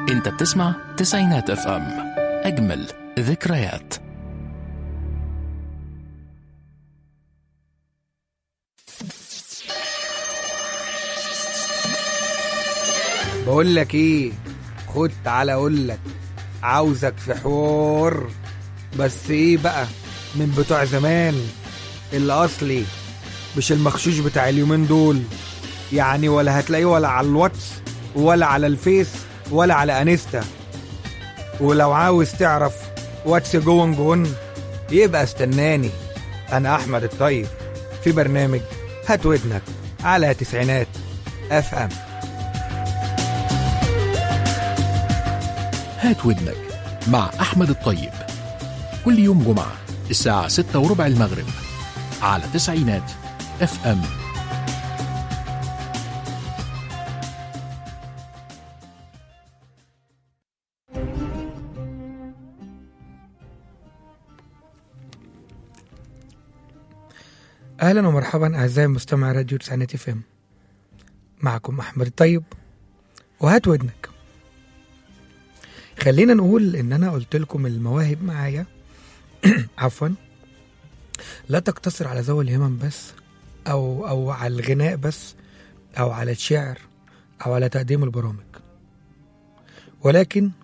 انت بتسمع تسعينات اف ام اجمل ذكريات بقول لك ايه خد تعالى اقول لك عاوزك في حوار بس ايه بقى من بتوع زمان اللي اصلي مش المخشوش بتاع اليومين دول يعني ولا هتلاقيه ولا على الواتس ولا على الفيس ولا على انستا ولو عاوز تعرف واتس جون جون يبقى استناني انا احمد الطيب في برنامج هات ودنك على تسعينات اف ام هات ودنك مع احمد الطيب كل يوم جمعة الساعة ستة وربع المغرب على تسعينات اف ام اهلا ومرحبا اعزائي مستمعي راديو تسعينات اف ام معكم احمد الطيب وهات ودنك خلينا نقول ان انا قلت لكم المواهب معايا عفوا لا تقتصر على ذوي الهمم بس او او على الغناء بس او على الشعر او على تقديم البرامج ولكن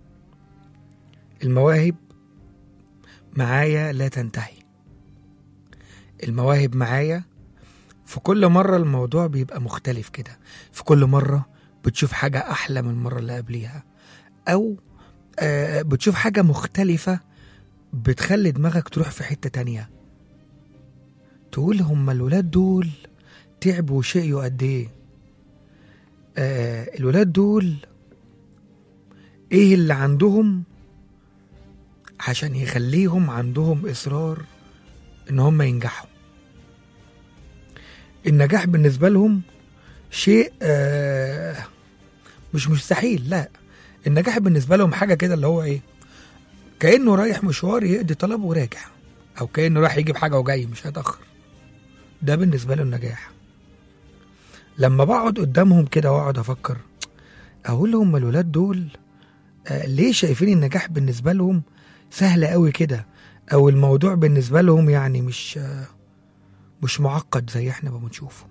المواهب معايا لا تنتهي المواهب معايا في كل مرة الموضوع بيبقى مختلف كده في كل مرة بتشوف حاجة أحلى من المرة اللي قبليها أو آه، بتشوف حاجة مختلفة بتخلي دماغك تروح في حتة تانية تقول هما الولاد دول تعبوا وشقيوا قد ايه آه الولاد دول ايه اللي عندهم عشان يخليهم عندهم اصرار ان هم ينجحوا النجاح بالنسبة لهم شيء آه مش مستحيل لا النجاح بالنسبة لهم حاجة كده اللي هو ايه كأنه رايح مشوار يقضي طلب وراجع او كأنه رايح يجيب حاجة وجاي مش هيتأخر ده بالنسبة له النجاح لما بقعد قدامهم كده واقعد افكر اقول لهم الولاد دول آه ليه شايفين النجاح بالنسبة لهم سهل قوي كده او الموضوع بالنسبة لهم يعني مش آه مش معقد زي احنا ما بنشوفه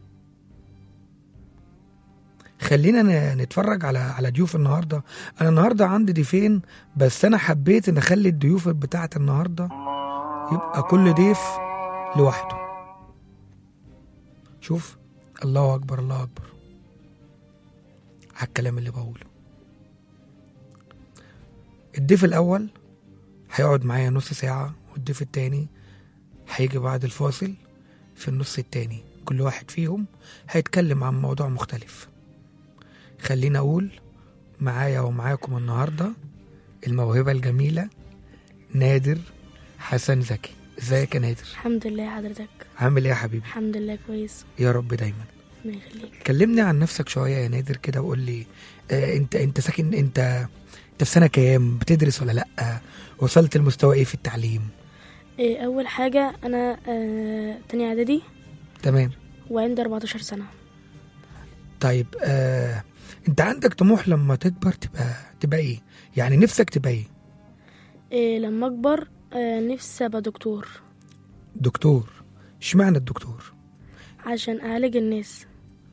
خلينا ن- نتفرج على على ضيوف النهارده انا النهارده عندي ضيفين بس انا حبيت ان اخلي الضيوف بتاعه النهارده يبقى كل ضيف لوحده شوف الله اكبر الله اكبر على الكلام اللي بقوله الضيف الاول هيقعد معايا نص ساعه والضيف التاني هيجي بعد الفاصل في النص التاني كل واحد فيهم هيتكلم عن موضوع مختلف خلينا أقول معايا ومعاكم النهاردة الموهبة الجميلة نادر حسن زكي ازيك يا نادر الحمد لله حضرتك عامل ايه يا حبيبي الحمد لله كويس يا رب دايما الله يخليك كلمني عن نفسك شوية يا نادر كده وقول لي آه انت انت ساكن انت انت في سنة كام بتدرس ولا لأ وصلت لمستوى ايه في التعليم إيه اول حاجه انا آه تانية اعدادي تمام وعندي 14 سنه طيب آه انت عندك طموح لما تكبر تبقى تبقى ايه يعني نفسك تبقى ايه إيه لما اكبر آه نفسي ابقى دكتور دكتور اشمعنى الدكتور عشان اعالج الناس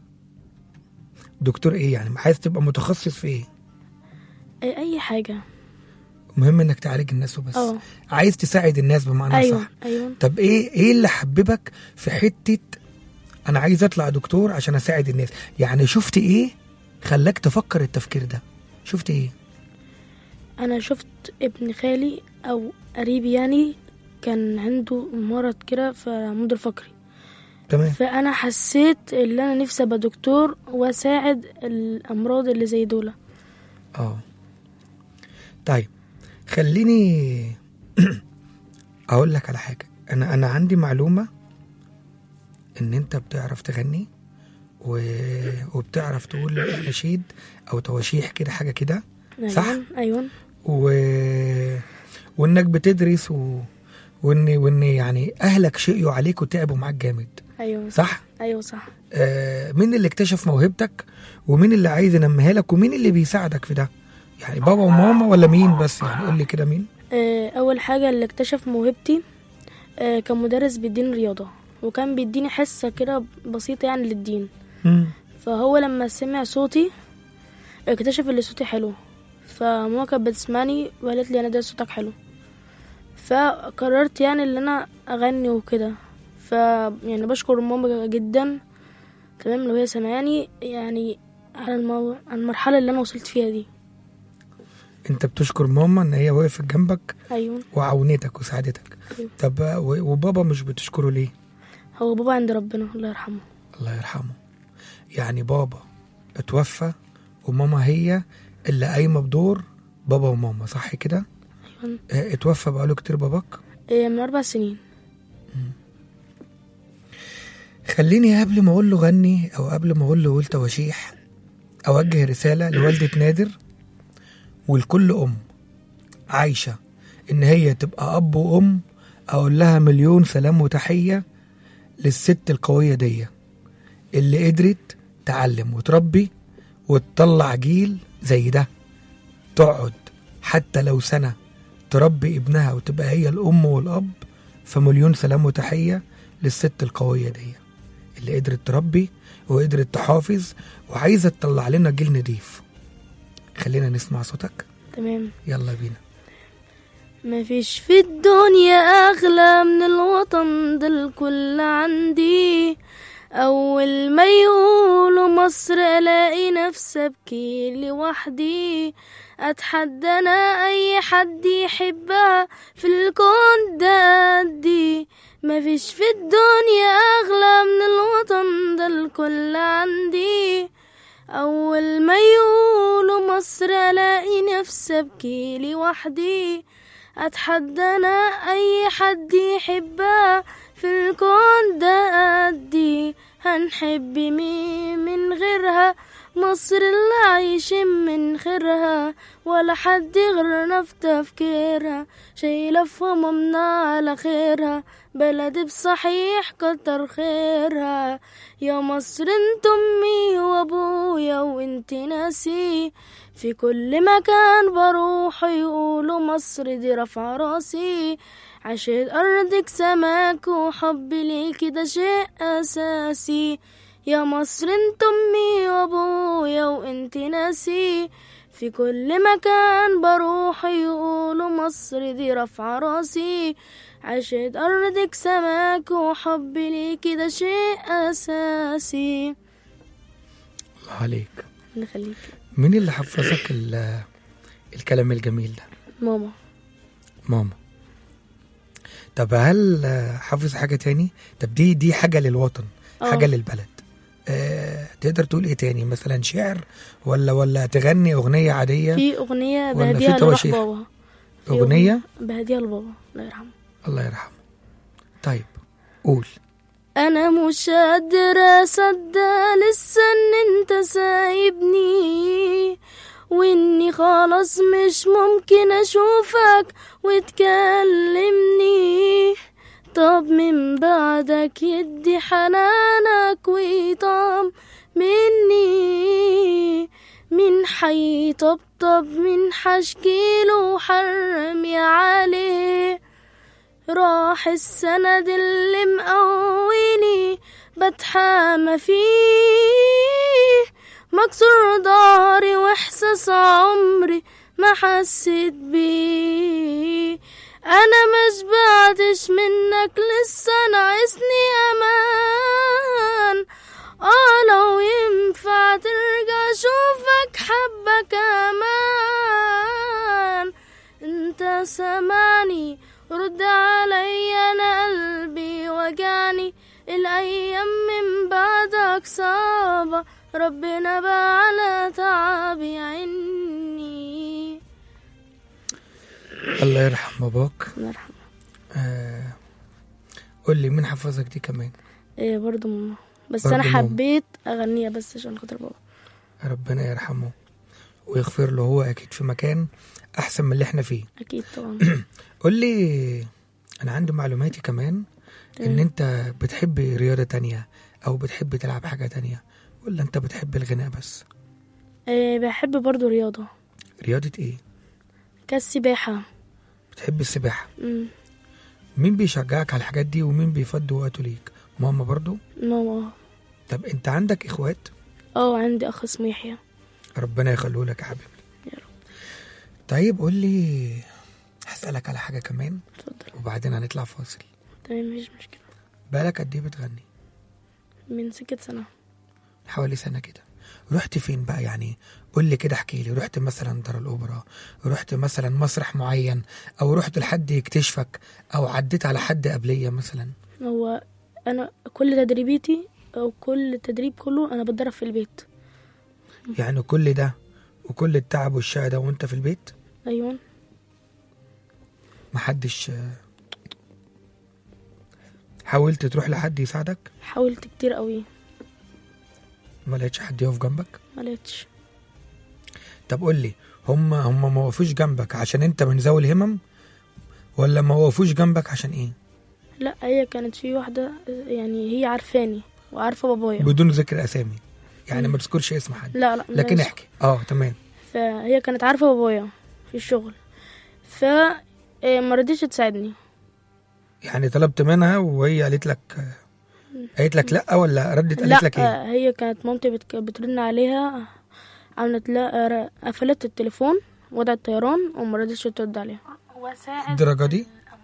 دكتور ايه يعني عايز تبقى متخصص في ايه إيه اي حاجه مهم انك تعالج الناس وبس اه عايز تساعد الناس بمعنى ايوه صح ايوه طب ايه ايه اللي حببك في حته انا عايز اطلع دكتور عشان اساعد الناس يعني شفت ايه خلاك تفكر التفكير ده شفت ايه انا شفت ابن خالي او قريبي يعني كان عنده مرض كده في العمود الفقري تمام فانا حسيت ان انا نفسي ابقى دكتور واساعد الامراض اللي زي دول اه طيب خليني اقول لك على حاجه انا انا عندي معلومه ان انت بتعرف تغني و... وبتعرف تقول اناشيد او تواشيح كده حاجه كده صح؟ ايوه ايوه و... وانك بتدرس و... وان وان يعني اهلك شقيوا عليك وتعبوا معاك جامد ايوه صح ايوه صح آه مين اللي اكتشف موهبتك ومين اللي عايز ينميها لك ومين اللي بيساعدك في ده يعني بابا وماما ولا مين بس يعني قول لي كده مين آه، اول حاجه اللي اكتشف موهبتي آه، كان مدرس بيديني رياضه وكان بيديني حصه كده بسيطه يعني للدين مم. فهو لما سمع صوتي اكتشف ان صوتي حلو فماما كانت بتسمعني وقالت لي انا ده صوتك حلو فقررت يعني ان انا اغني وكده ف يعني بشكر ماما جدا تمام لو هي سمعاني يعني على المو... على المرحله اللي انا وصلت فيها دي انت بتشكر ماما ان هي وقفت جنبك ايوه وعاونتك وساعدتك أيوة. طب و- وبابا مش بتشكره ليه هو بابا عند ربنا الله يرحمه الله يرحمه يعني بابا اتوفى وماما هي اللي قايمه بدور بابا وماما صح كده ايوه اه، اتوفى بقاله كتير باباك إيه، من اربع سنين خليني قبل ما اقول له غني او قبل ما اقول له قول تواشيح اوجه رساله لوالده نادر ولكل ام عايشه ان هي تبقى اب وام اقول لها مليون سلام وتحيه للست القويه دي اللي قدرت تعلم وتربي وتطلع جيل زي ده تقعد حتى لو سنه تربي ابنها وتبقى هي الام والاب فمليون سلام وتحيه للست القويه دي اللي قدرت تربي وقدرت تحافظ وعايزه تطلع لنا جيل نضيف خلينا نسمع صوتك تمام يلا بينا مفيش في الدنيا أغلى من الوطن ده الكل عندي أول ما يقولوا مصر ألاقي نفسي أبكي لوحدي أتحدى أنا أي حد يحبها في الكون ده قدي مفيش في الدنيا أغلى من الوطن ده الكل عندي أول ما يقولوا مصر ألاقي نفسي أبكي لوحدي أتحدى أنا أي حد يحبها في الكون ده قدي هنحب مين من غيرها مصر اللي عايشين من خيرها ولا حد غيرنا في تفكيرها شايلة في همومنا على خيرها بلدي بصحيح كتر خيرها يا مصر انت امي وابويا وانت ناسي في كل مكان بروح يقولوا مصر دي رفع راسي عشان أرضك سماك وحبي ليكي ده شيء أساسي يا مصر انت أمي وأبويا وانت ناسي في كل مكان بروح يقولوا مصر دي رفع راسي عشان أرضك سماك وحبي ليكي ده شيء أساسي الله عليك الله يخليك مين اللي حفظك ال- الكلام الجميل ده ماما ماما طب هل آه، حافظ حاجة تاني طب دي دي حاجة للوطن آه. حاجة للبلد أه تقدر تقول ايه تاني مثلا شعر ولا ولا تغني اغنية عادية في أغنية ولا في بهديها لروح تواشيح؟ بابا في أغنية؟ بهديها لبابا الله يرحمه الله يرحمه طيب قول انا مش قادرة اصدق لسه ان انت سايبني واني خلاص مش ممكن اشوفك وتكلمني طب من بعدك يدي حنانك ويطعم مني من حي طبطب من حشكيله حرمي عليه راح السند اللي مقويني بتحامى فيه مكسور ضهري واحساس عمري ما حسيت بيه انا مش بعدش منك لسه ناقصني امان اه لو ينفع ترجع اشوفك حبة كمان انت سامعني رد عليا انا قلبي وجعني الايام من بعدك صعبة ربنا بقى على تعبي عني الله يرحم باباك الله يرحمه آه قول لي مين حفظك دي كمان ايه برضو ماما بس برضو انا ماما. حبيت اغنيها بس عشان خاطر بابا ربنا يرحمه ويغفر له هو اكيد في مكان احسن من اللي احنا فيه اكيد طبعا قول لي انا عندي معلوماتي كمان ان تمام. انت بتحب رياضة تانية او بتحب تلعب حاجة تانية ولا انت بتحب الغناء بس إيه بحب برضو رياضة رياضة ايه كالسباحة بتحب السباحة مم. مين بيشجعك على الحاجات دي ومين بيفضي وقته ليك ماما برضو ماما طب انت عندك اخوات اه عندي اخ اسمه يحيى ربنا يخليه لك يا حبيبي يا رب. طيب قول لي هسألك على حاجة كمان اتفضل وبعدين هنطلع فاصل تمام مفيش مشكلة بالك قد ايه بتغني من سكة سنة حوالي سنة كده رحت فين بقى يعني قول لي كده احكي لي رحت مثلا دار الأوبرا رحت مثلا مسرح معين أو رحت لحد يكتشفك أو عديت على حد قبلية مثلا هو انا كل تدريبيتي او كل التدريب كله انا بتدرب في البيت يعني كل ده وكل التعب والشقى ده وانت في البيت ايوه محدش حاولت تروح لحد يساعدك حاولت كتير قوي ما لقيتش حد يقف جنبك ما لقيتش طب قول لي هم هم ما وقفوش جنبك عشان انت من ذوي الهمم ولا ما وقفوش جنبك عشان ايه لا هي كانت في واحدة يعني هي عارفاني وعارفة بابايا بدون ذكر اسامي يعني ما تذكرش اسم حد لا لا لكن ملهاش. احكي اه تمام فهي كانت عارفة بابايا في الشغل ف إيه، ما رضيتش تساعدني يعني طلبت منها وهي قالت لك قالت لك لا ولا ردت قالت لك ايه لا هي كانت مامتي بتك... بترن عليها عملت لا ر- قفلت التليفون وضعت الطيران وما رضيتش ترد عليها وساعد الدرجه دي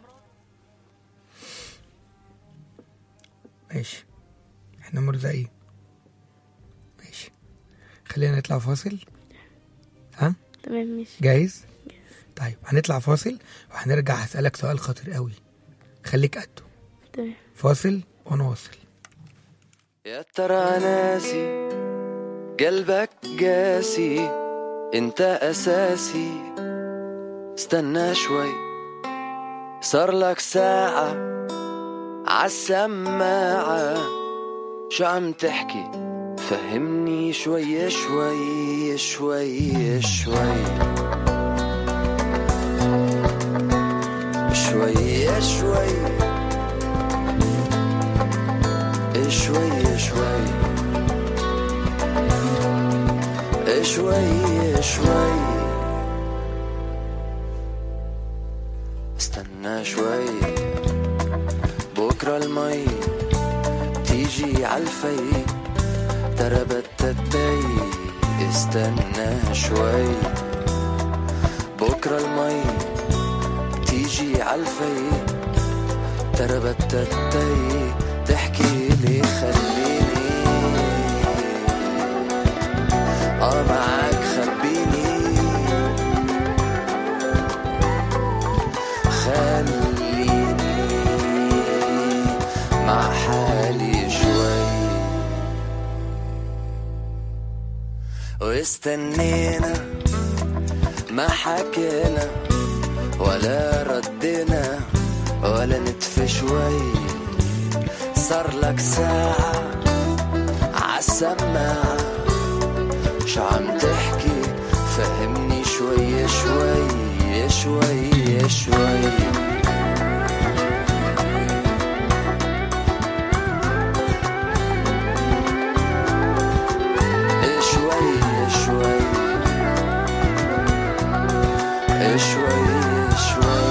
ماشي احنا مرزقين ماشي خلينا نطلع فاصل ها تمام ماشي جاهز طيب هنطلع فاصل وهنرجع هسألك سؤال خطير قوي خليك قده تمام فاصل ونواصل يا ترى ناسي قلبك قاسي انت اساسي استنى شوي صار لك ساعة عالسماعة شو عم تحكي فهمني شوي شوي شوي شوي شوي شوي شوي شوي شوي شوي استنى شوي بكرة المي تيجي عالفي ترى بتتي استنى شوي بكرة المي تيجي عالفي ترى بتتي تحكي لي خليني اه معاك خبيني خليني مع حالي شوي واستنينا ما حكينا ولا ردينا ولا نتف شوي صار لك ساعة عالسماعة شو عم تحكي فهمني شوي شوي شوي شوي شوي شوي شوي شوي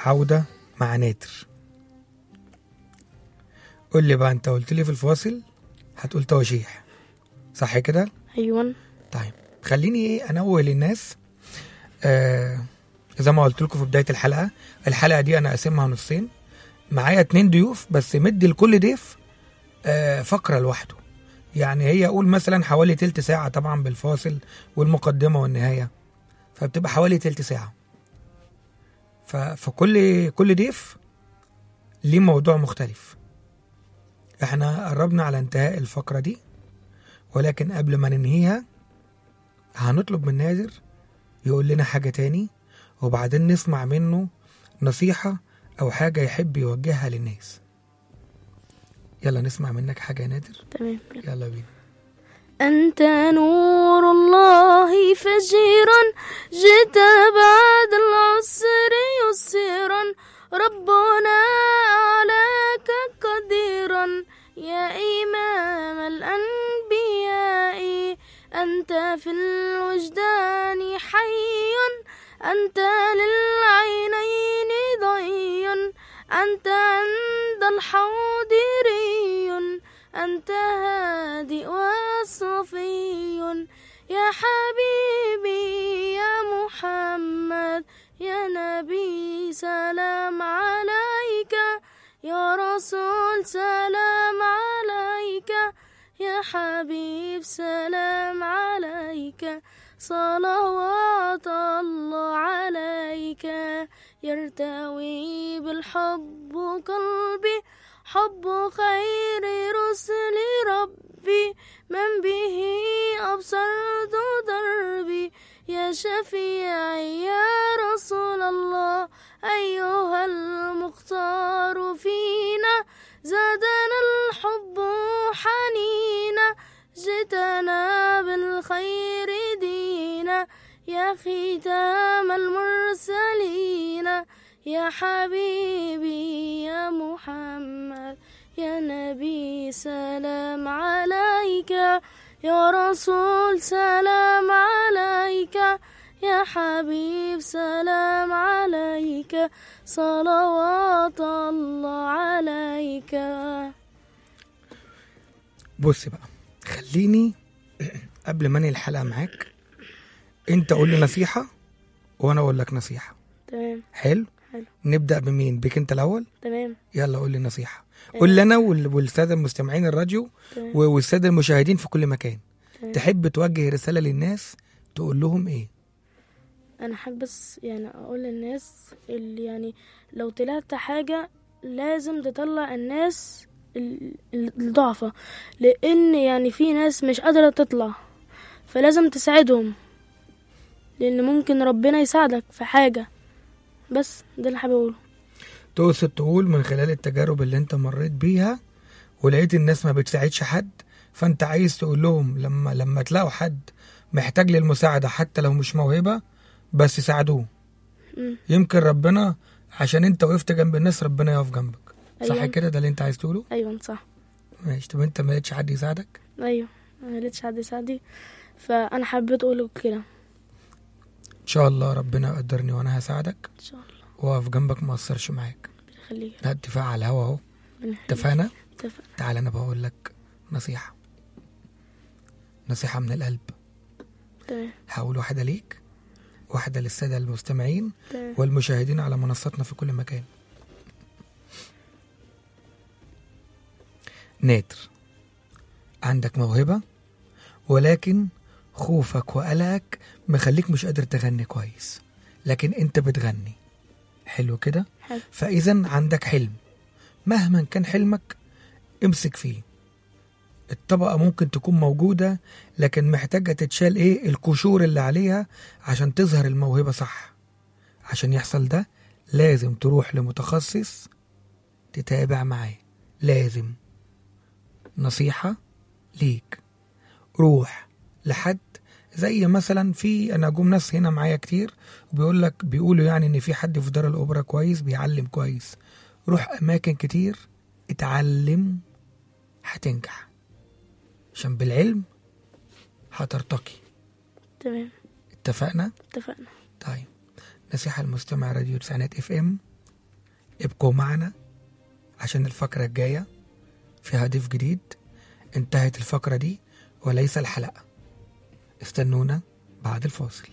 عودة مع نادر قول لي بقى انت قلت لي في الفاصل هتقول توشيح صح كده ايوه طيب خليني ايه انوه للناس آه زي ما قلت لكم في بدايه الحلقه الحلقه دي انا قاسمها نصين معايا اتنين ضيوف بس مدي لكل ضيف آه فقره لوحده يعني هي اقول مثلا حوالي تلت ساعه طبعا بالفاصل والمقدمه والنهايه فبتبقى حوالي تلت ساعه ف- فكل كل ضيف ليه موضوع مختلف احنا قربنا على انتهاء الفقره دي ولكن قبل ما ننهيها هنطلب من نادر يقول لنا حاجة تاني وبعدين نسمع منه نصيحة أو حاجة يحب يوجهها للناس يلا نسمع منك حاجة يا نادر تمام يلا بينا أنت نور الله فجرا جئت بعد العسر يسرا ربنا أعلاك قديرا يا إمام الأنبياء أنت في الوجدان حي أنت للعينين ضي أنت عند الحوض ري أنت هادئ وصفي يا حبيبي يا محمد يا نبي سلام عليك يا رسول سلام عليك يا حبيب سلام عليك صلوات الله عليك يرتوي بالحب قلبي حب خير رسل ربي من به أبصرت دربي يا شفيعي يا رسول الله أيها المختار فينا زادنا الحب حنينا جئتنا بالخير دينا يا ختام المرسلين يا حبيبي يا محمد يا نبي سلام عليك يا رسول سلام عليك يا حبيب سلام عليك صلوات الله عليك بص بقى خليني قبل ما انهي الحلقة معاك انت قول لي نصيحة وانا اقول لك نصيحة تمام حلو حلو. نبدأ بمين بك انت الاول تمام يلا قول لي نصيحة قول لي انا وال- والسادة المستمعين الراديو تمام. و- والسادة المشاهدين في كل مكان تمام. تحب توجه رسالة للناس تقول لهم ايه انا حابب بس يعني اقول للناس اللي يعني لو طلعت حاجه لازم تطلع الناس ال- ال- الضعفة لان يعني في ناس مش قادره تطلع فلازم تساعدهم لان ممكن ربنا يساعدك في حاجه بس ده اللي حابب اقوله تقصد تقول من خلال التجارب اللي انت مريت بيها ولقيت الناس ما بتساعدش حد فانت عايز تقول لهم لما لما تلاقوا حد محتاج للمساعدة حتى لو مش موهبة بس ساعدوه مم. يمكن ربنا عشان انت وقفت جنب الناس ربنا يقف جنبك صح أيوة. كده ده اللي انت عايز تقوله ايوه صح ماشي طب انت ما لقيتش حد يساعدك ايوه ما لقيتش حد يساعدني فانا حبيت اقول كده ان شاء الله ربنا يقدرني وانا هساعدك ان شاء الله واقف جنبك ما اقصرش معاك يخليك ده اتفاق على الهوا اهو ربنا يخليك. اتفقنا اتفق تعال انا بقول لك نصيحة نصيحة من القلب تمام هقول واحدة ليك واحدة للسادة المستمعين تمام والمشاهدين على منصاتنا في كل مكان نادر عندك موهبة ولكن خوفك وقلقك مخليك مش قادر تغني كويس لكن انت بتغني حلو كده حلو. فاذا عندك حلم مهما كان حلمك امسك فيه الطبقة ممكن تكون موجودة لكن محتاجة تتشال ايه القشور اللي عليها عشان تظهر الموهبة صح عشان يحصل ده لازم تروح لمتخصص تتابع معاه لازم نصيحة ليك روح لحد زي مثلا في انا جم ناس هنا معايا كتير وبيقول لك بيقولوا يعني ان في حد في دار الاوبرا كويس بيعلم كويس روح اماكن كتير اتعلم هتنجح عشان بالعلم هترتقي تمام اتفقنا اتفقنا طيب نصيحة المستمع راديو تسعينات اف ام ابقوا معنا عشان الفقرة الجاية فيها ضيف جديد انتهت الفقرة دي وليس الحلقة استنونا بعد الفاصل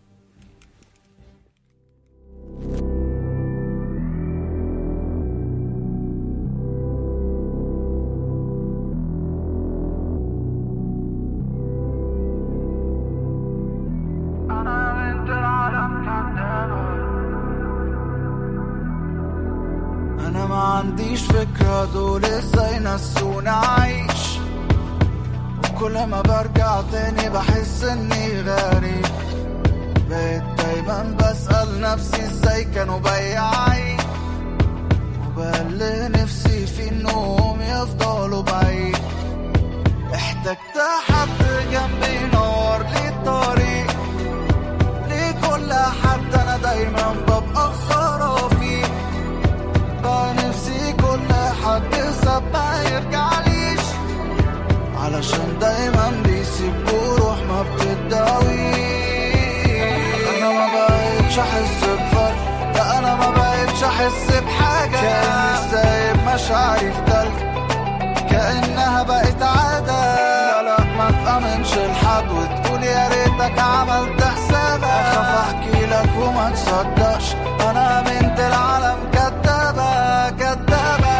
انا ما عنديش فكرة دول ازاي نسوني اعيش وكل ما برجع تاني بحس اني غريب بقيت دايما بسأل نفسي ازاي كانوا بياعين وبقى نفسي في انهم يفضلوا بعيد احتجت حد جنبي ينور لي الطريق لكل حد انا دايما ببقى خسارة فيه بقى نفسي كل حد ساب ما يرجعليش علشان دايما بيسيب وروح ما بتداويش انا ما بقتش احس بفرق لا انا ما بقتش احس بحاجة كأني سايب مشاعري في تلج كأنها بقت عادة لا لا ما تأمنش لحد وتقول يا ريتك عملت حسابك أخاف أحكي لك وما تصدقش أنا بنت العالم كدابة كدابة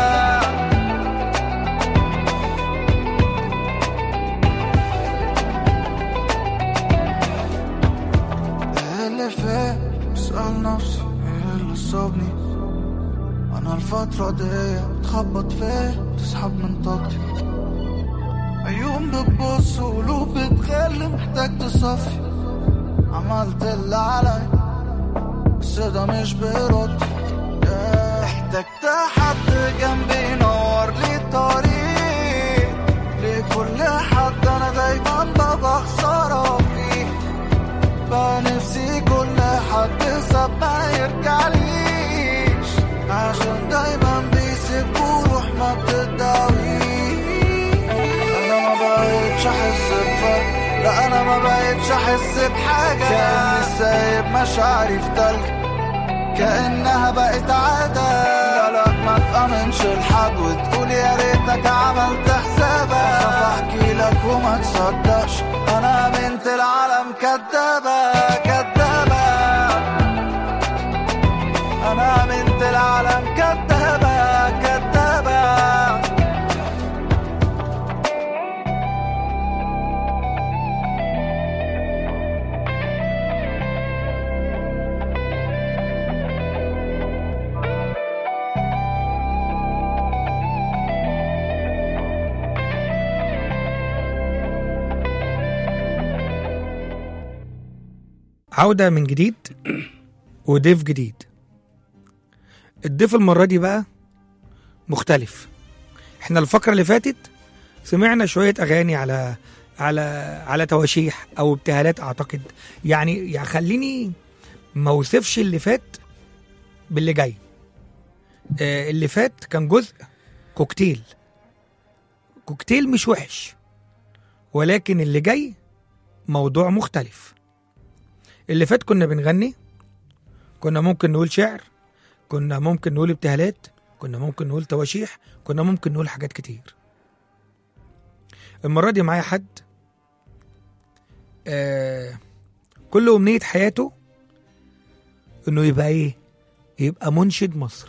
إيه اللي فات بسأل نفسي ايه اللي صابني انا الفترة دي بتخبط فيه تسحب من طاقتي عيون بتبص وقلوب بتخلي محتاج تصفي عملت اللي علي بس ده مش بيرد ياه. احتجت حد جنبي ينور لي الطريق لكل حد انا دايما ببقى خسارة فيه بقى نفسي كل حد ساب ما يرجعليش عشان دايما بيسيب وروح ما بتداويش انا ما بقتش احس بفرق لا انا ما بقتش احس بحاجة كأني سايب مشاعري في تلج كأنها بقت عادة لا لا ما تأمنش لحد وتقول يا ريتك عملت حسابك أخاف أحكي لك وما تصدقش أنا بنت العالم كدابة كدابة أنا بنت العالم كدابة كدابة عودة من جديد وضيف جديد الضيف المرة دي بقى مختلف احنا الفقرة اللي فاتت سمعنا شوية أغاني على على على تواشيح أو ابتهالات أعتقد يعني يعني خليني ما اوصفش اللي فات باللي جاي آه، اللي فات كان جزء كوكتيل كوكتيل مش وحش ولكن اللي جاي موضوع مختلف اللي فات كنا بنغني كنا ممكن نقول شعر كنا ممكن نقول ابتهالات كنا ممكن نقول تواشيح كنا ممكن نقول حاجات كتير المرة دي معايا حد آه كل أمنية حياته إنه يبقى إيه؟ يبقى منشد مصر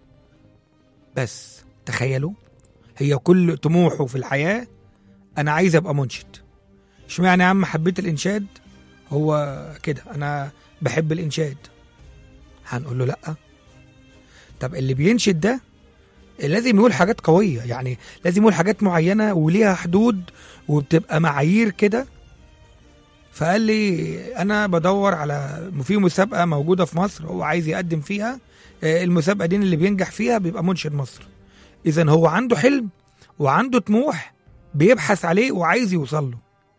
بس تخيلوا هي كل طموحه في الحياة أنا عايز أبقى منشد اشمعنى يا عم حبيت الإنشاد هو كده انا بحب الانشاد هنقول له لا طب اللي بينشد ده لازم يقول حاجات قوية يعني لازم يقول حاجات معينة وليها حدود وبتبقى معايير كده فقال لي انا بدور على في مسابقة موجودة في مصر هو عايز يقدم فيها آه، المسابقة دي اللي بينجح فيها بيبقى منشد مصر اذا هو عنده حلم وعنده طموح بيبحث عليه وعايز يوصل له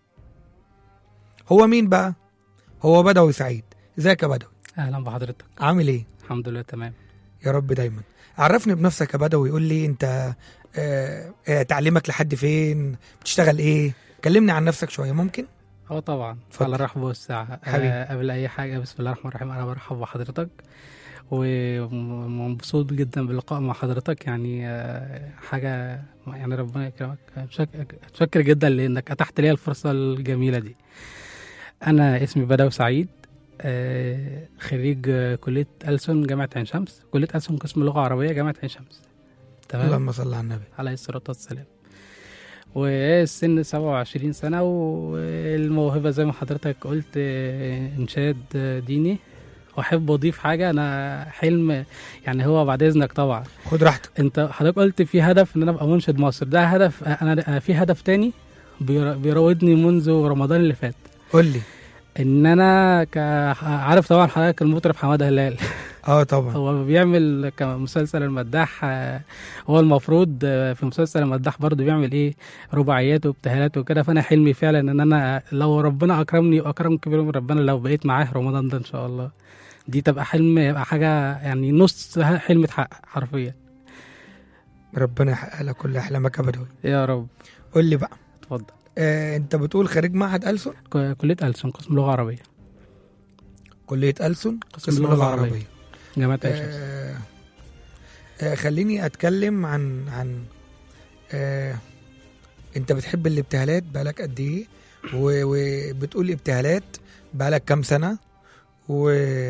هو مين بقى هو بدوي سعيد ازيك يا بدوي اهلا بحضرتك عامل ايه الحمد لله تمام يا رب دايما عرفني بنفسك يا بدوي قول لي انت آه آه تعليمك لحد فين بتشتغل ايه كلمني عن نفسك شويه ممكن اه طبعا اتفضل. على الرحب والسعة حبيبي. آه قبل اي حاجه بسم الله الرحمن الرحيم انا برحب بحضرتك ومبسوط جدا باللقاء مع حضرتك يعني آه، حاجة يعني ربنا يكرمك متشك- متشكر جدا لأنك أتحت لي الفرصة الجميلة دي أنا اسمي بدوي سعيد آه، خريج آه، كلية ألسن جامعة عين شمس كلية ألسن قسم لغة عربية جامعة عين شمس تمام اللهم صل على النبي عليه الصلاة والسلام والسن 27 سنة والموهبة زي ما حضرتك قلت آه، إنشاد آه، ديني وأحب أضيف حاجة أنا حلم يعني هو بعد إذنك طبعا خد راحتك أنت حضرتك قلت في هدف إن أنا أبقى منشد مصر ده هدف أنا أنا في هدف تاني بيرا- بيراودني منذ رمضان اللي فات قول لي إن أنا ك... عارف طبعا حضرتك المطرب حمادة هلال اه طبعا هو بيعمل كمسلسل المداح آه، هو المفروض آه، في مسلسل المداح برضه بيعمل ايه رباعيات وابتهالات وكده فانا حلمي فعلا ان انا لو ربنا اكرمني واكرم كبير من ربنا لو بقيت معاه رمضان ده ان شاء الله دي تبقى حلم يبقى حاجه يعني نص حلم اتحقق حرفيا ربنا يحقق لك كل احلامك يا بدوي يا رب قول لي بقى اتفضل آه انت بتقول خريج معهد ألسن ك- كليه ألسن قسم لغه عربيه كلية ألسن قسم قسم اللغة لغة العربية. عربية جامعه عين شمس آه آه خليني أتكلم عن عن آه انت بتحب الابتهالات بقالك قد ايه و- وبتقول ابتهالات بقالك كام سنة و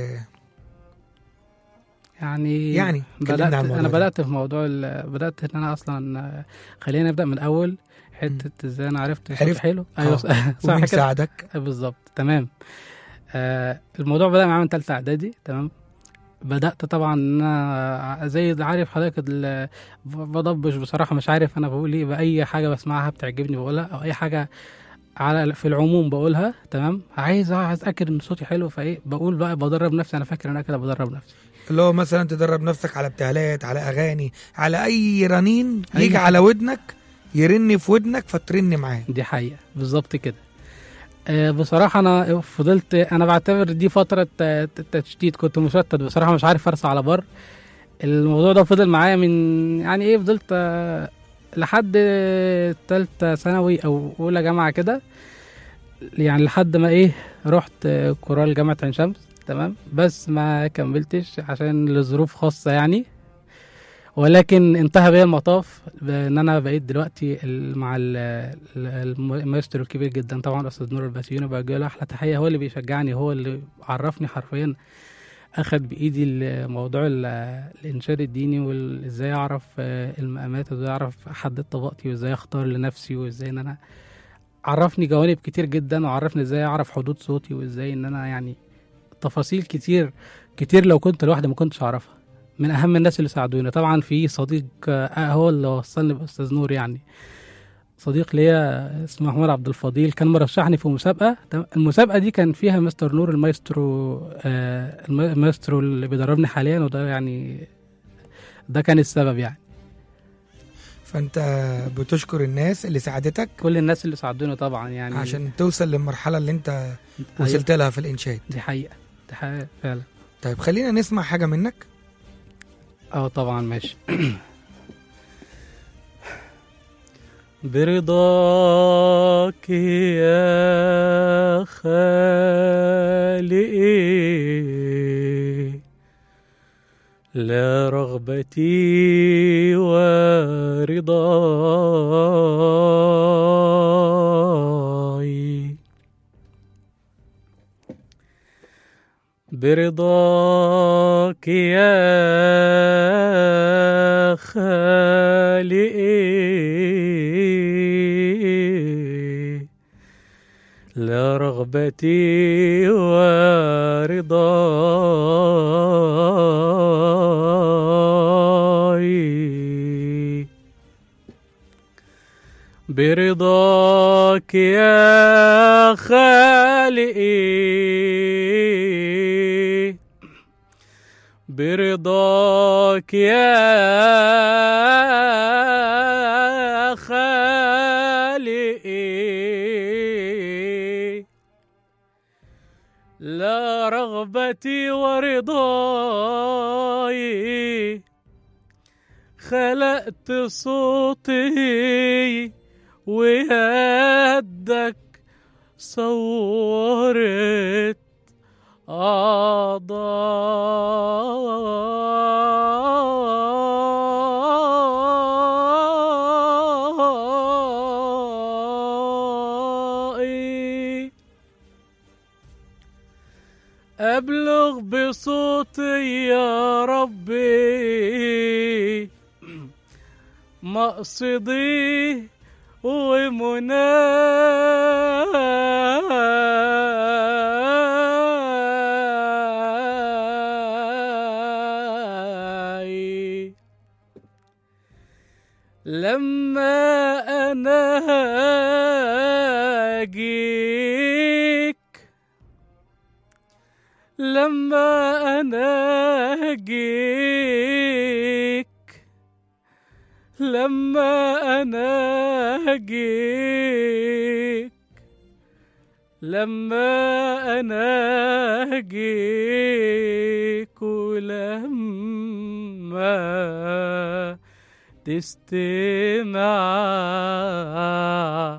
يعني يعني كلمنا بدأت عن الموضوع انا ده. بدأت في موضوع ال- بدأت ان انا اصلا آه، خلينا نبدأ من الاول حتة ازاي انا عرفت صوتي عرفت. حلو ايوه آه. صح صح ومين كده ساعدك بالظبط تمام آه الموضوع بدأ معايا من تالتة اعدادي تمام بدأت طبعا ان انا زي عارف حضرتك ال- بضبش بصراحة مش عارف انا بقول ايه بأي حاجة بسمعها بتعجبني بقولها او اي حاجة على في العموم بقولها تمام عايز عايز اتاكد ان صوتي حلو فايه بقول بقى بدرب نفسي انا فاكر ان انا كده بدرب نفسي اللي هو مثلا تدرب نفسك على ابتهالات على اغاني على اي رنين أي يجي حاجة. على ودنك يرن في ودنك فترن معاه دي حقيقة بالظبط كده آه، بصراحة أنا فضلت أنا بعتبر دي فترة آه، تشتيت كنت مشتت بصراحة مش عارف أرسى على بر الموضوع ده فضل معايا من يعني إيه فضلت آه، لحد تالتة ثانوي أو أولى جامعة كده يعني لحد ما إيه رحت آه، كورال جامعة عين شمس تمام بس ما كملتش عشان لظروف خاصة يعني ولكن انتهى بيا المطاف بان انا بقيت دلوقتي ال- مع ال- ال- المايسترو الكبير جدا طبعا استاذ نور البسيوني بوجه له احلى تحيه هو اللي بيشجعني هو اللي عرفني حرفيا اخد بايدي ال- موضوع ال- الانشاد الديني وازاي اعرف آه، المقامات وازاي اعرف احدد طبقتي وازاي اختار لنفسي وازاي ان انا عرفني جوانب كتير جدا وعرفني ازاي اعرف حدود صوتي وازاي ان انا يعني تفاصيل كتير كتير لو كنت لوحدي ما كنتش اعرفها من اهم الناس اللي ساعدوني طبعا في صديق آه، هو اللي وصلني باستاذ نور يعني صديق ليا اسمه محمود عبد الفضيل كان مرشحني في مسابقه تم- المسابقه دي كان فيها مستر نور المايسترو آه، الم- المايسترو اللي بيدربني حاليا وده يعني ده كان السبب يعني فانت بتشكر الناس اللي ساعدتك كل الناس اللي ساعدوني طبعا يعني عشان توصل للمرحله اللي انت أيوة، وصلت لها في الانشاد دي حقيقه دي حقيقه فعلا طيب خلينا نسمع حاجه منك اه طبعا ماشي برضاك يا خالقي لا رغبتي ورضاي برضاك يا خالقي لا رغبتي ورضاي برضاك يا خالقي برضاك يا خالقي لا رغبتي ورضاي خلقت صوتي ويدك صورت أبلغ بصوتي يا ربي مقصدي ومناي لما أنا أجيك لما أنا أجيك لما أنا أجيك لما أنا أجيك ولما تستمع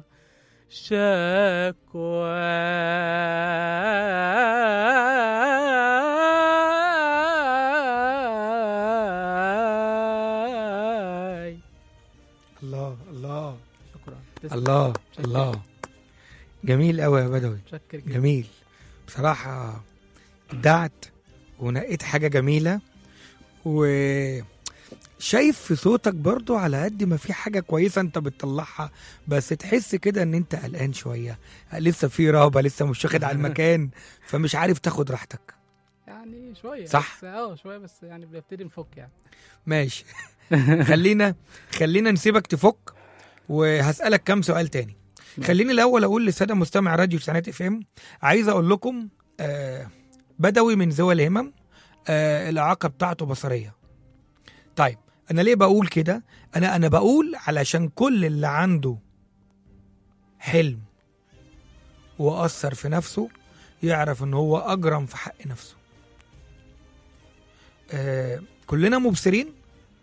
شكواي الله الله شكرا تسلم. الله شكراً. الله جميل قوي يا بدوي متشكر جدا جميل بصراحة ابدعت ونقيت حاجة جميلة وشايف في صوتك برضو على قد ما في حاجة كويسة انت بتطلعها بس تحس كده ان انت قلقان شوية لسه في رهبة لسه مش واخد على المكان فمش عارف تاخد راحتك يعني شويه صح. بس اه شويه بس يعني بنبتدي نفك يعني ماشي خلينا خلينا نسيبك تفك وهسألك كام سؤال تاني خليني الأول أقول للسادة مستمع راديو سنات اف ام عايز أقول لكم آه بدوي من ذوي الهمم آه الإعاقة بتاعته بصرية طيب أنا ليه بقول كده أنا أنا بقول علشان كل اللي عنده حلم وأثر في نفسه يعرف إن هو أجرم في حق نفسه آه كلنا مبصرين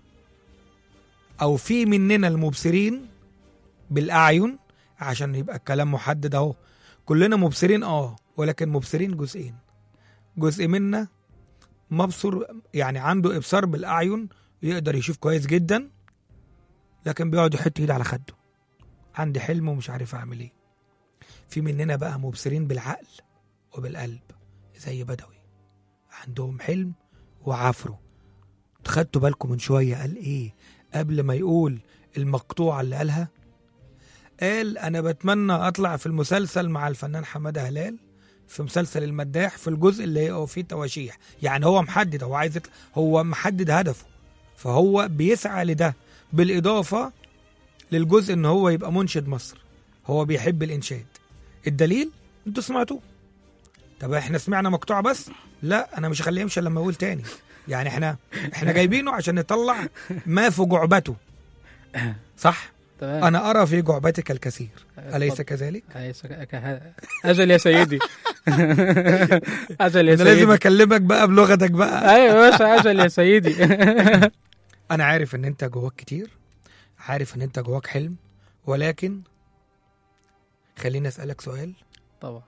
او في مننا المبصرين بالاعين عشان يبقى الكلام محدد اهو كلنا مبصرين اه ولكن مبصرين جزئين جزء منا مبصر يعني عنده ابصار بالاعين يقدر يشوف كويس جدا لكن بيقعد يحط ايده على خده عندي حلم ومش عارف اعمل ايه في مننا بقى مبصرين بالعقل وبالقلب زي بدوي عندهم حلم وعافره خدتوا بالكم من شويه قال ايه قبل ما يقول المقطوعه اللي قالها قال انا بتمنى اطلع في المسلسل مع الفنان حماده هلال في مسلسل المداح في الجزء اللي هو فيه تواشيح يعني هو محدد هو عايز يطلع هو محدد هدفه فهو بيسعى لده بالاضافه للجزء ان هو يبقى منشد مصر هو بيحب الانشاد الدليل انتوا سمعتوه طب احنا سمعنا مقطوعه بس لا انا مش هخليه يمشي لما يقول تاني يعني احنا احنا جايبينه عشان نطلع ما في جعبته صح تمام انا ارى في جعبتك الكثير اليس اتفضل. كذلك أليس ك- ك- اجل يا سيدي اجل يا انا لازم سيدي اكلمك بقى بلغتك بقى ايوه يا باشا اجل يا سيدي انا عارف ان انت جواك كتير عارف ان انت جواك حلم ولكن خليني اسالك سؤال طبعا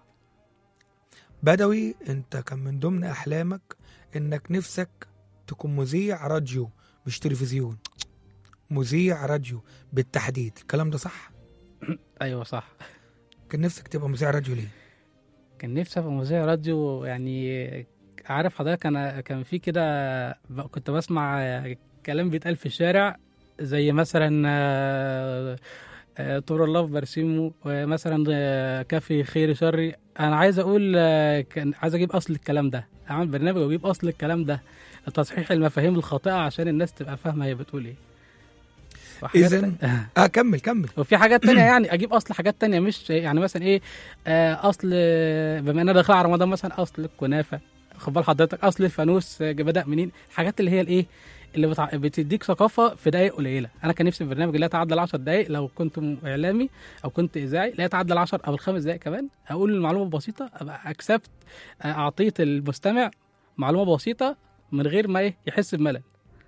بدوي انت كان من ضمن احلامك انك نفسك تكون مذيع راديو مش تلفزيون مذيع راديو بالتحديد الكلام ده صح ايوه صح كان نفسك تبقى مذيع راديو ليه كان نفسي ابقى مذيع راديو يعني عارف حضرتك انا كان في كده ب- كنت بسمع كلام بيتقال في الشارع زي مثلا آه، آه، طور الله في برسيمه ومثلا آه، كافي خير شري انا عايز اقول آه، كان عايز اجيب اصل الكلام ده اعمل برنامج واجيب اصل الكلام ده تصحيح المفاهيم الخاطئه عشان الناس تبقى فاهمه هي بتقول ايه وحاجات إذن؟ تانية- اه كمل كمل وفي حاجات تانية يعني اجيب اصل حاجات تانية مش يعني مثلا ايه آه اصل بما اننا داخلين على رمضان مثلا اصل الكنافه خد بال حضرتك اصل الفانوس آه، بدا منين الحاجات اللي هي الايه اللي بتع... بتديك ثقافه في دقائق قليله انا كان نفسي في برنامج لا يتعدى ال 10 دقائق لو كنت م- اعلامي او كنت اذاعي لا يتعدى ال 10 او الخمس دقائق كمان اقول المعلومه بسيطه ابقى اكسبت آه، اعطيت المستمع معلومه بسيطه من غير ما إيه يحس بملل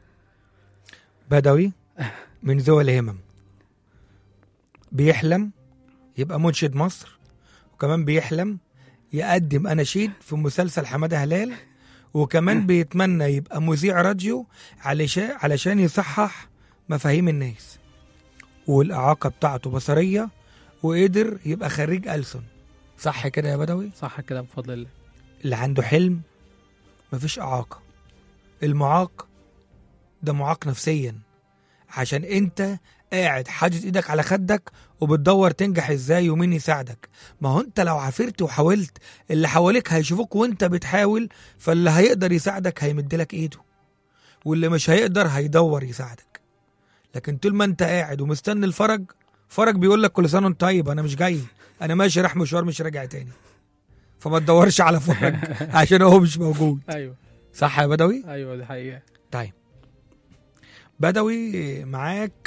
بدوي من ذوي الهمم بيحلم يبقى منشد مصر وكمان بيحلم يقدم اناشيد في مسلسل حماده هلال وكمان بيتمنى يبقى مذيع راديو علشان علشان يصحح مفاهيم الناس والاعاقه بتاعته بصريه وقدر يبقى خريج ألسن صح كده يا بدوي صح كده بفضل الله اللي عنده حلم مفيش اعاقه المعاق ده معاق نفسيا عشان انت قاعد حاطط ايدك على خدك وبتدور تنجح ازاي ومين يساعدك ما هو انت لو عافرت وحاولت اللي حواليك هيشوفوك وانت بتحاول فاللي هيقدر يساعدك هيمدلك ايده واللي مش هيقدر هيدور يساعدك لكن طول ما انت قاعد ومستني الفرج فرج بيقول لك كل سنه وانت طيب انا مش جاي انا ماشي رايح مشوار مش راجع تاني فما تدورش على فرج عشان هو مش موجود ايوه صح يا بدوي ايوه دي حقيقه طيب بدوي معاك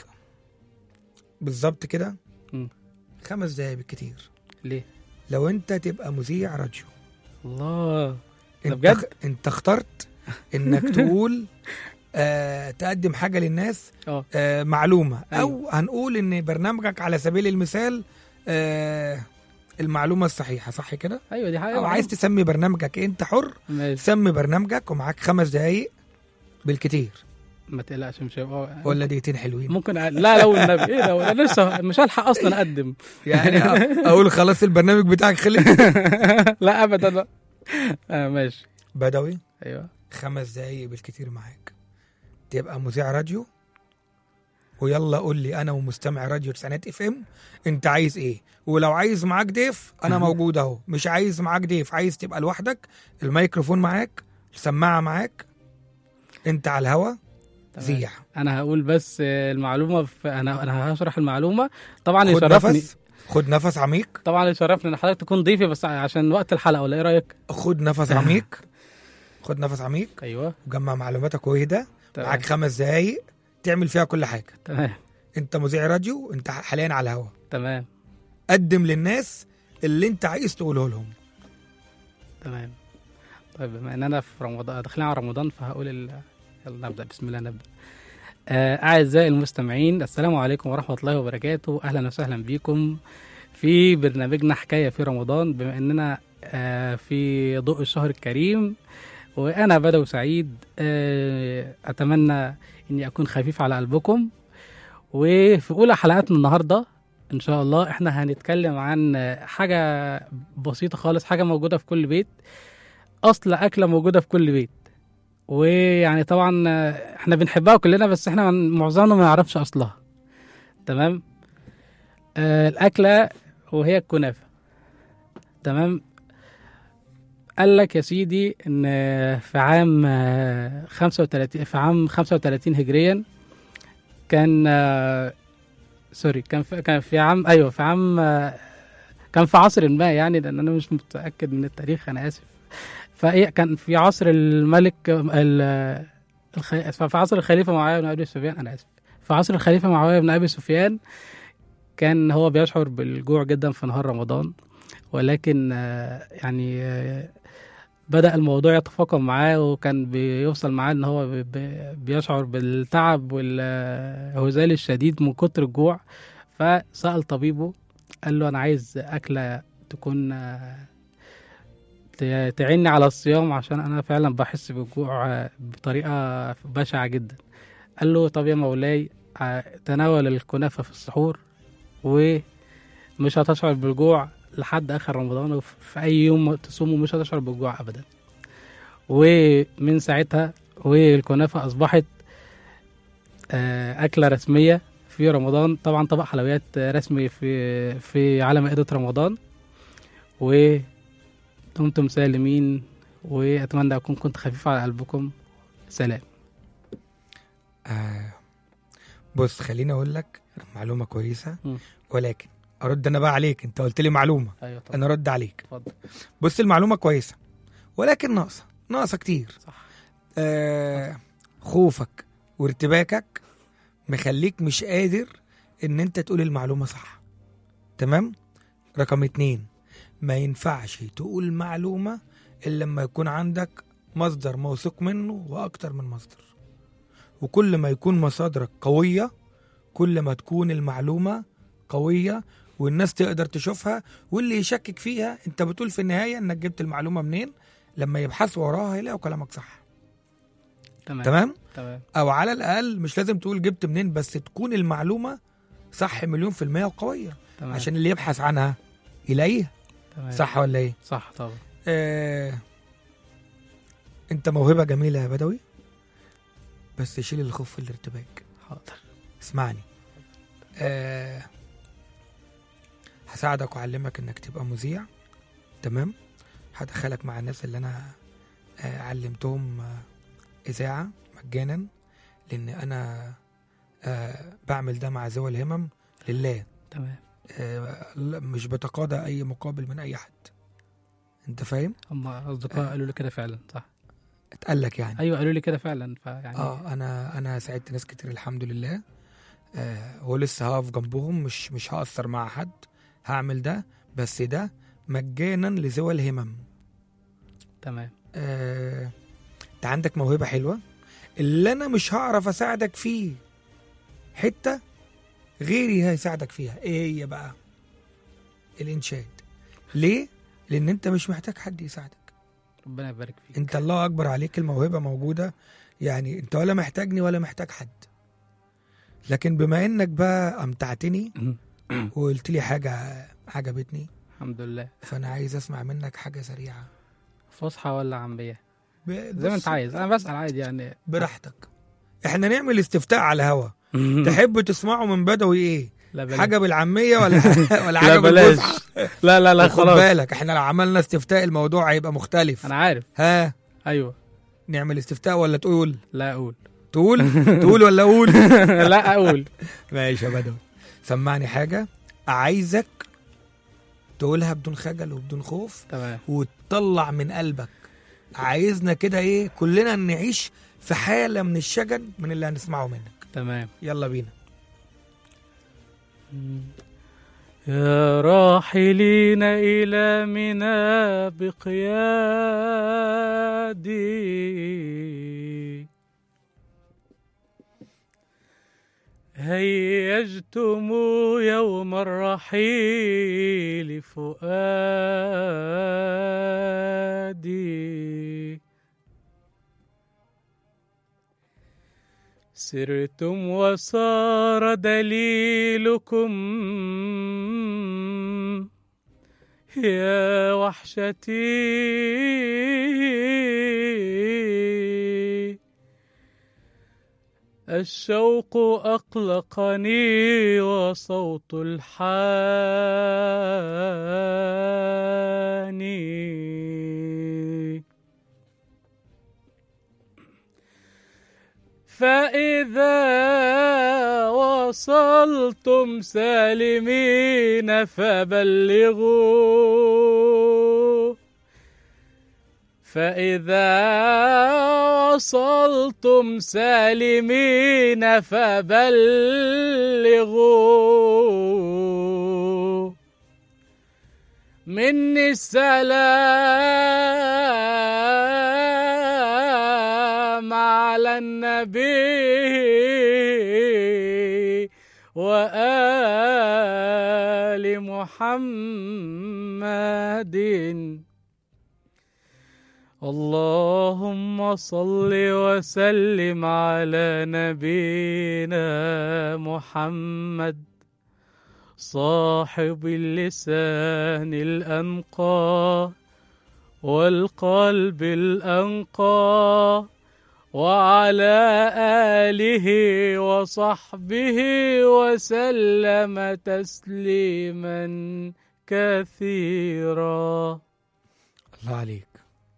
بالظبط كده مم. خمس دقايق بالكتير ليه لو انت تبقى مذيع راديو الله ده انت بجد؟ انت اخترت انك تقول آه تقدم حاجه للناس اه آه معلومه أيوة. او هنقول ان برنامجك على سبيل المثال آه المعلومه الصحيحه صح كده ايوه دي حقيقه او عايز تسمي برنامجك إيه؟ انت حر ماشي سمي برنامجك ومعاك خمس دقايق بالكتير ما تقلقش مش هيبقى ولا دقيقتين حلوين ممكن أ- لا لو النبي ايه ده انا لسه مش هلحق اصلا اقدم يعني أ- اقول خلاص البرنامج بتاعك خلص لا ابدا لا آه ماشي بدوي ايوه خمس دقايق بالكتير معاك تبقى مذيع راديو ويلا قول لي انا ومستمع راديو تسعينات اف ام انت عايز ايه ولو عايز معاك ضيف انا موجود اهو مش عايز معاك ضيف عايز تبقى لوحدك الميكروفون معاك السماعه معاك انت على الهوا تمام. زيع انا هقول بس آه، المعلومه في انا انا هشرح المعلومه طبعا خد يشرفني نفس خد نفس عميق طبعا يشرفني ان حضرتك تكون ضيفي بس عشان وقت الحلقه ولا ايه رايك خد نفس عميق خد نفس عميق ايوه وجمع معلوماتك واهدى تمام معاك خمس دقايق تعمل فيها كل حاجه تمام انت مذيع راديو انت حاليا على الهوا تمام قدم للناس اللي انت عايز تقوله لهم تمام طيب بما اننا في رمضان داخلين على رمضان فهقول ال... يلا نبدا بسم الله نبدا آه، اعزائي المستمعين السلام عليكم ورحمه الله وبركاته اهلا وسهلا بكم في برنامجنا حكايه في رمضان بما اننا آه، في ضوء الشهر الكريم وانا بدوي سعيد آه، اتمنى اني اكون خفيف على قلبكم وفي اولى حلقاتنا النهارده ان شاء الله احنا هنتكلم عن آه، حاجه بسيطه خالص حاجه موجوده في كل بيت اصل اكله موجوده في كل بيت ويعني طبعا آه، احنا بنحبها كلنا بس احنا معظمنا ما يعرفش اصلها تمام آه الاكله وهي الكنافه تمام قال لك يا سيدي ان آه، في عام آه، 35 في عام 35 هجريا كان آه، سوري كان في كان في عام ايوه في عام آه، كان في عصر ما يعني لان انا مش متاكد من التاريخ انا اسف فايه كان في عصر الملك ال- الخ... في عصر الخليفه معاويه بن ابي سفيان انا اسف في عصر الخليفه معاويه بن ابي سفيان كان هو بيشعر بالجوع جدا في نهار رمضان ولكن آه، يعني آه، بدأ الموضوع يتفاقم معاه وكان بيوصل معاه ان هو بي- بي- بيشعر بالتعب والهزال الشديد من كتر الجوع فسأل طبيبه قال له انا عايز اكله تكون آه، ت- تعيني على الصيام عشان انا فعلا بحس بالجوع آه، بطريقه بشعه جدا قال له طب يا مولاي آه، تناول الكنافه في السحور ومش هتشعر بالجوع لحد اخر رمضان وفي اي يوم تصومه مش هتشعر بالجوع ابدا ومن ساعتها والكنافه اصبحت آه، اكله رسميه في رمضان طبعا طبق حلويات آه، رسمي في في على مائده رمضان ودمتم سالمين واتمنى اكون كنت خفيف على قلبكم سلام آه بص خليني اقول لك معلومه كويسه مم. ولكن ارد انا بقى عليك انت قلت لي معلومه ايوه طبعا انا ارد عليك اتفضل بص المعلومه كويسه ولكن ناقصه ناقصه كتير صح آه خوفك وارتباكك مخليك مش قادر ان انت تقول المعلومه صح تمام رقم اتنين ما ينفعش تقول معلومه الا لما يكون عندك مصدر موثوق منه واكتر من مصدر وكل ما يكون مصادرك قويه كل ما تكون المعلومه قويه والناس تقدر تشوفها واللي يشكك فيها انت بتقول في النهايه انك جبت المعلومه منين لما يبحثوا وراها هيلاقوا كلامك صح تمام تمام تمام او على الاقل مش لازم تقول جبت منين بس تكون المعلومه صح مليون في المية وقوية تمام عشان اللي يبحث عنها يلاقيها تمام. صح ولا ايه صح طبعا آه انت موهبه جميله يا بدوي بس شيل الخوف في الارتباك حاضر اسمعني آه هساعدك واعلمك انك تبقى مذيع تمام هدخلك مع الناس اللي انا آه علمتهم آه اذاعه مجانا لان انا آه بعمل ده مع ذوي الهمم لله تمام آه لا، مش بتقاضى اي مقابل من اي حد انت فاهم هم اصدقاء قالوا لي كده فعلا صح اتقال لك يعني ايوه قالوا لي كده فعلا فيعني اه انا انا ساعدت ناس كتير الحمد لله آه ولسه هقف جنبهم مش مش هأثر مع حد هعمل ده بس ده مجانا لذوي الهمم تمام آه، انت عندك موهبه حلوه اللي انا مش هعرف اساعدك فيه حته غيري هيساعدك فيها ايه هي بقى الانشاد ليه لان انت مش محتاج حد يساعدك ربنا يبارك فيك انت الله اكبر عليك الموهبه موجوده يعني انت ولا محتاجني ولا محتاج حد لكن بما انك بقى امتعتني وقلت لي حاجه عجبتني الحمد لله فانا عايز اسمع منك حاجه سريعه فصحى ولا عاميه ب- زي ما بص، انت عايز انا بسال عادي يعني براحتك احنا نعمل استفتاء على الهوا تحب تسمعوا من بدوي ايه لا بلاش حاجه بالعاميه ولا ولا لا حاجه بلاش بالفصحى لا لا لا خد خلاص بالك احنا لو عملنا استفتاء الموضوع هيبقى مختلف انا عارف ها ايوه نعمل استفتاء ولا تقول لا اقول تقول تقول ولا اقول لا اقول ماشي يا بدوي سمعني حاجه عايزك تقولها بدون خجل وبدون خوف تمام وتطلع من قلبك عايزنا كده ايه كلنا نعيش في حاله من الشجن من اللي هنسمعه منك تمام يلا بينا يا راحلين إلى منى بقيادي هيجتم يوم الرحيل فؤادي سرتم وصار دليلكم يا وحشتي الشوق أقلقني وصوت الحاني فإذا وصلتم سالمين فبلغوا فإذا وصلتم سالمين فبلغوا مني السلام على النبي وآل محمد اللهم صل وسلم على نبينا محمد صاحب اللسان الأنقى والقلب الأنقى وعلى آله وصحبه وسلم تسليما كثيرا الله عليك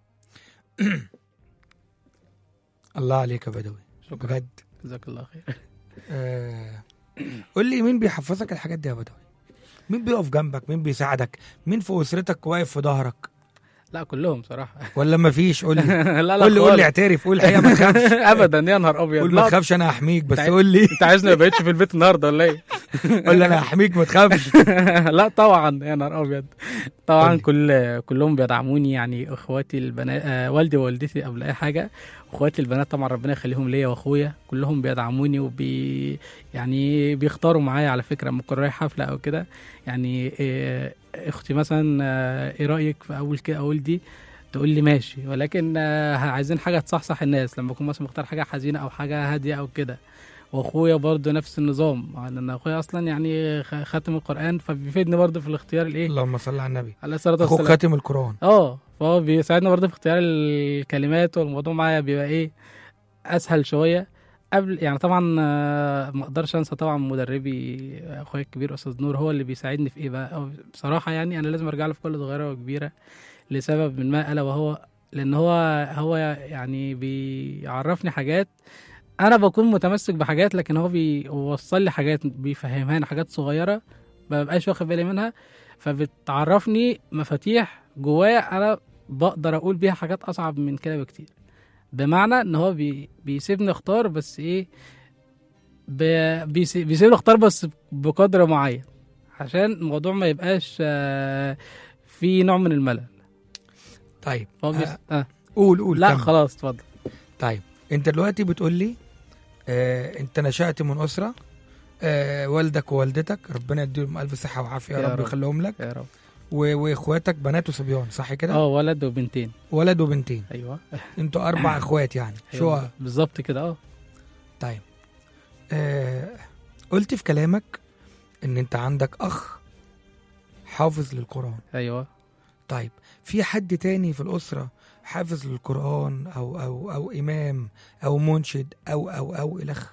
الله عليك يا بدوي شكرا بجد جزاك الله خير آه. قول لي مين بيحفظك الحاجات دي يا بدوي مين بيقف جنبك مين بيساعدك مين في اسرتك واقف في ظهرك لا كلهم صراحة ولا ما فيش قول لي لا لا قول لي قول لي خالص. اعترف قول الحقيقه ما تخافش ابدا يا نهار ابيض قول ما لا، تخافش انا هحميك بس تعال. قول لي انت عايزني ما بقتش في البيت النهارده ولا ايه؟ قول لي انا هحميك ما تخافش لا طبعا يا نهار ابيض طبعا قولي. كل كلهم بيدعموني يعني اخواتي البنات آه والدي ووالدتي قبل اي حاجه اخواتي البنات طبعا ربنا يخليهم ليا واخويا كلهم بيدعموني وبي يعني بيختاروا معايا على فكره لما اكون رايح حفله او كده يعني آه، اختي مثلا آه، ايه رايك في اول كده اقول دي تقول لي ماشي ولكن آه، عايزين حاجه تصحصح الناس لما اكون مثلا مختار حاجه حزينه او حاجه هاديه او كده واخويا برضه نفس النظام لان اخويا اصلا يعني خ- ختم القران فبيفيدني برضه في الاختيار الايه اللهم صل على النبي عليه الصلاه اخوك والسلام خاتم القران اه فهو بيساعدنا برضه في اختيار الكلمات والموضوع معايا بيبقى ايه اسهل شويه قبل يعني طبعا آه، ما اقدرش انسى طبعا مدربي اخويا الكبير استاذ نور هو اللي بيساعدني في ايه بقى أو بصراحه يعني انا لازم ارجع له في كل صغيره وكبيره لسبب من ما الا وهو لان هو هو يعني بيعرفني حاجات انا بكون متمسك بحاجات لكن هو بيوصل لي حاجات بيفهمها لي حاجات صغيره ما ببقاش واخد بالي منها فبتعرفني مفاتيح جوايا انا بقدر اقول بيها حاجات اصعب من كده بكتير بمعنى ان هو بي بيسيبني اختار بس ايه ب- بيسي- بيسيبني اختار بس بقدر معين عشان الموضوع ما يبقاش آه، في نوع من الملل طيب فهو بيس... آه، آه. قول قول لا كمل. خلاص اتفضل طيب انت دلوقتي بتقول لي آه انت نشأت من أسرة آه والدك ووالدتك ربنا يديهم ألف صحة وعافية يا يا رب رب. يخليهم لك يا رب و- واخواتك بنات وصبيان صح كده؟ اه ولد وبنتين ولد وبنتين ايوه انتوا أربع اخوات يعني شو أيوة. بالظبط كده اه طيب آه قلت في كلامك ان انت عندك اخ حافظ للقرآن ايوه طيب في حد تاني في الأسرة حافظ للقرآن أو أو أو إمام أو منشد أو أو أو إلخ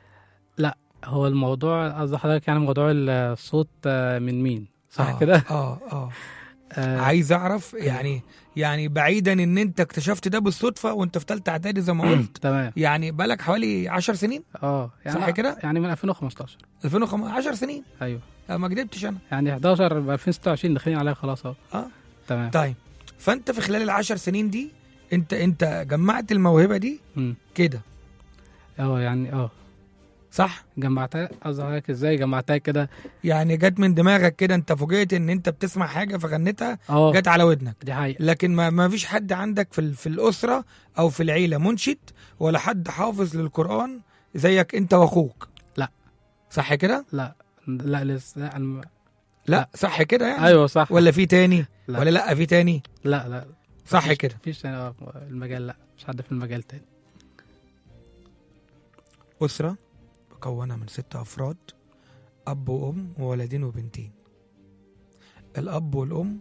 هو الموضوع قصدي حضرتك يعني موضوع الصوت آه، من مين صح آه كده آه آه آه عايز أعرف يعني يعني بعيدا إن أنت اكتشفت ده بالصدفة وأنت في تالتة إعدادي زي ما قلت تمام يعني بقالك حوالي 10 سنين اه يعني صح كده؟ يعني من 2015 2015 10 سنين ايوه أنا ما كدبتش أنا يعني 11 ب 2026 داخلين عليها خلاص اهو آه. تمام طيب فأنت في خلال العشر سنين دي أنت أنت جمعت الموهبة دي مم. كده اه يعني اه صح؟ جمعتها قصدي حضرتك ازاي جمعتها كده يعني جت من دماغك كده انت فوجئت ان انت بتسمع حاجه فغنيتها اه جت على ودنك دي حقيقة لكن ما, ما فيش حد عندك في ال- في الاسره او في العيله منشد ولا حد حافظ للقران زيك انت واخوك لا. صح كده لا لا لسه لا, الم... لا, لا. صح كده يعني ايوه صح ولا في تاني لا. ولا لا في تاني لا لا صح مفيش- كده مفيش تاني اه المجال لا مش حد في المجال تاني اسره مكونه من ست افراد اب وام وولدين وبنتين الاب والام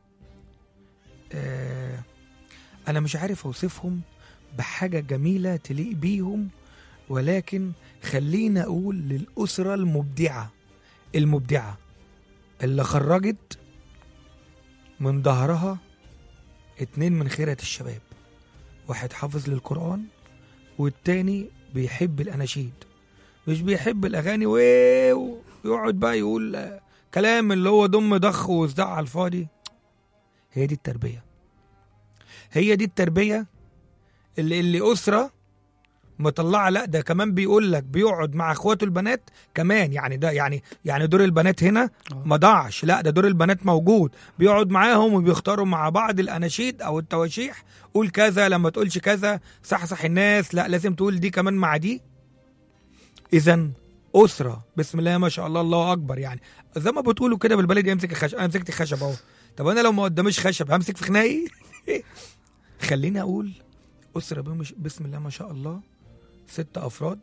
آه انا مش عارف اوصفهم بحاجه جميله تليق بيهم ولكن خلينا اقول للاسره المبدعه المبدعه اللي خرجت من ظهرها اتنين من خيرة الشباب واحد حافظ للقرآن والتاني بيحب الأناشيد مش بيحب الأغاني و- ويقعد بقى يقول آه، كلام اللي هو دم ضخ وصداع على الفاضي هي دي التربية هي دي التربية اللي, اللي أسرة مطلعة لا ده كمان بيقول لك بيقعد مع اخواته البنات كمان يعني ده يعني يعني دور البنات هنا آه. ما ضاعش لا ده دور البنات موجود بيقعد معاهم وبيختاروا مع بعض الاناشيد او التواشيح قول كذا لما تقولش كذا صحصح الناس لا لازم تقول دي كمان مع دي اذا اسره بسم الله ما شاء الله الله اكبر يعني زي ما بتقولوا كده بالبلدي امسك الخشب انا مسكت الخشب اهو طب انا لو ما قداميش خشب همسك في خناقي خليني اقول اسره بمش- بسم الله ما شاء الله ست افراد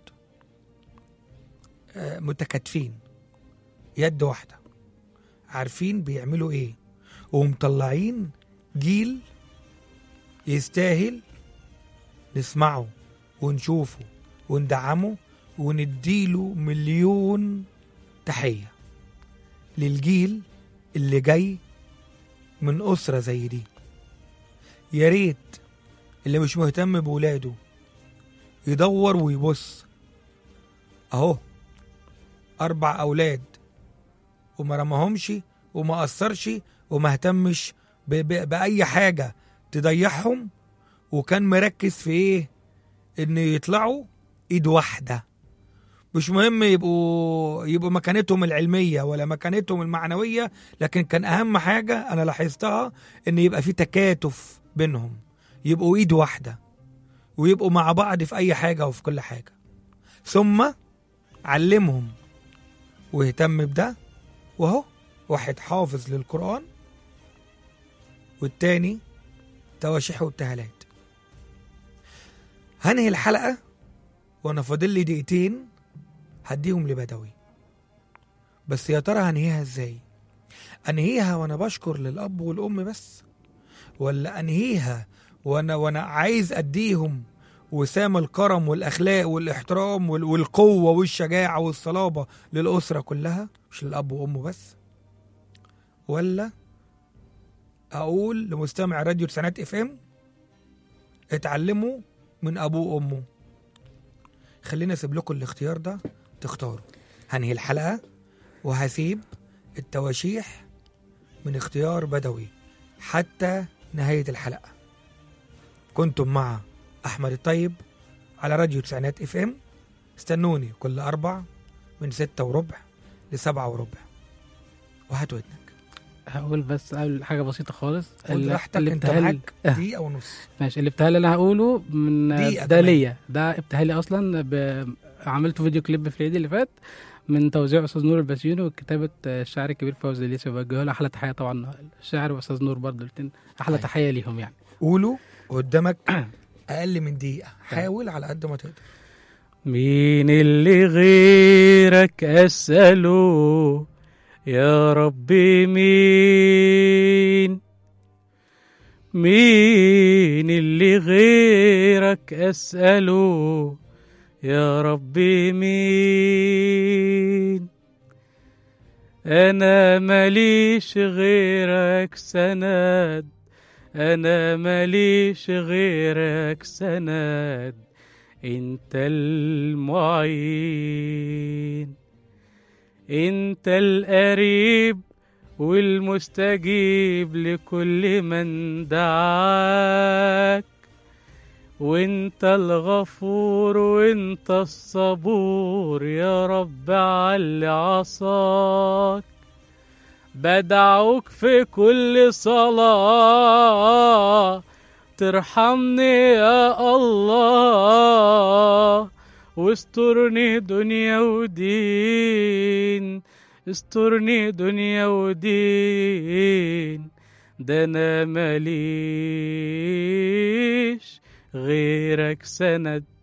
آه، متكاتفين يد واحده عارفين بيعملوا ايه ومطلعين جيل يستاهل نسمعه ونشوفه وندعمه ونديله مليون تحية للجيل اللي جاي من أسرة زي دي يا ريت اللي مش مهتم بولاده يدور ويبص أهو أربع أولاد وما رماهمش وما أثرش وما اهتمش ب- ب- بأي حاجة تضيعهم وكان مركز في إيه؟ إن يطلعوا إيد واحدة مش مهم يبقوا يبقوا مكانتهم العلمية ولا مكانتهم المعنوية لكن كان أهم حاجة أنا لاحظتها إن يبقى في تكاتف بينهم يبقوا إيد واحدة ويبقوا مع بعض في أي حاجة وفي كل حاجة ثم علمهم واهتم بده وهو واحد حافظ للقرآن والتاني تواشيح وابتهالات هنهي الحلقة وانا فاضل لي دقيقتين هديهم لبدوي بس يا ترى هنهيها ازاي انهيها وانا بشكر للاب والام بس ولا انهيها وانا وانا عايز اديهم وسام الكرم والاخلاق والاحترام وال- والقوه والشجاعه والصلابه للاسره كلها مش للاب وامه بس ولا اقول لمستمع راديو تسعينات اف ام اتعلموا من ابوه وامه خلينا اسيب لكم الاختيار ده تختاروا هنهي الحلقه وهسيب التواشيح من اختيار بدوي حتى نهايه الحلقه كنتم مع احمد الطيب على راديو تسعينات اف ام استنوني كل اربع من ستة وربع لسبعة وربع وهات ودنك هقول بس قبل حاجه بسيطه خالص خد ال- راحتك انت الابتهال- معاك دقيقة ونص ماشي الابتهال اللي انا هقوله من دقيقة ده كمان. ليا ده ابتهالي اصلا ب... عملت فيديو كليب في العيد اللي فات من توزيع استاذ نور البسيوني وكتابه الشاعر الكبير فوزي اليسي بوجه له احلى تحيه طبعا الشاعر واستاذ نور برضه الاثنين احلى أيوة. تحيه ليهم يعني قولوا قدامك اقل من دقيقة حاول على قد ما تقدر مين اللي غيرك أسأله يا ربي مين مين اللي غيرك أسأله يا ربي مين أنا ماليش غيرك سند أنا ماليش غيرك سند انت المعين انت القريب والمستجيب لكل من دعاك وانت الغفور وانت الصبور يا رب على عصاك بدعوك في كل صلاة ترحمني يا الله واسترني دنيا ودين استرني دنيا ودين ده انا ماليش غيرك سند